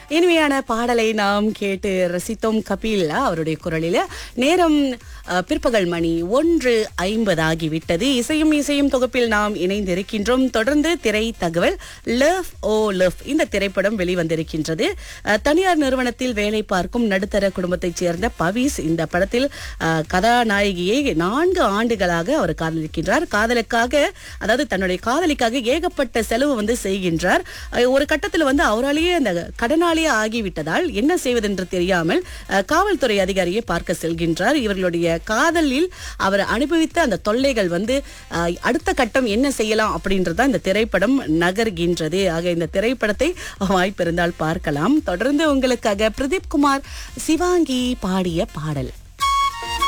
இனிமையான பாடலை நாம் கேட்டு ரசித்தோம் கபில் அவருடைய குரலில் நேரம் அஹ், பிற்பகல் மணி ஒன்று ஐம்பது ஆகிவிட்டது இசையும் இசையும் தொகுப்பில் நாம் இணைந்திருக்கின்றோம் தொடர்ந்து திரை தகவல் லவ் ஓ லவ் இந்த திரைப்படம் வெளிவந்திருக்கின்றது அஹ், தனியார் நிறுவனத்தில் வேலை பார்க்கும் நடுத்தர குடும்பத்தைச் சேர்ந்த பவிஸ் இந்த படத்தில் அஹ், கதாநாயகியை நான்கு ஆண்டுகளாக அவர் காதலிக்கின்றார் காதலுக்காக அதாவது தன்னுடைய காதலிக்காக ஏகப்பட்ட செலவு வந்து செய்கின்றார் அஹ், ஒரு கட்டத்தில் வந்து அவராலேயே அந்த கடனாளியே ஆகிவிட்டதால் என்ன செய்வதென்று தெரியாமல் அஹ், காவல்துறை அதிகாரியை பார்க்க செல்கின்றார் இவர்களுடைய காதலில் அவர் அனுபவித்த அந்த தொல்லைகள் வந்து அஹ், அடுத்த கட்டம் என்ன செய்யலாம் அப்படின்றத இந்த திரைப்படம் நகர்கின்றது ஆக இந்த திரைப்படத்தை வாய்ப்பிருந்தால் பார்க்கலாம் தொடர்ந்து உங்களுக்காக பிரதீப் குமார் சிவாங்கி பாடிய பாடல்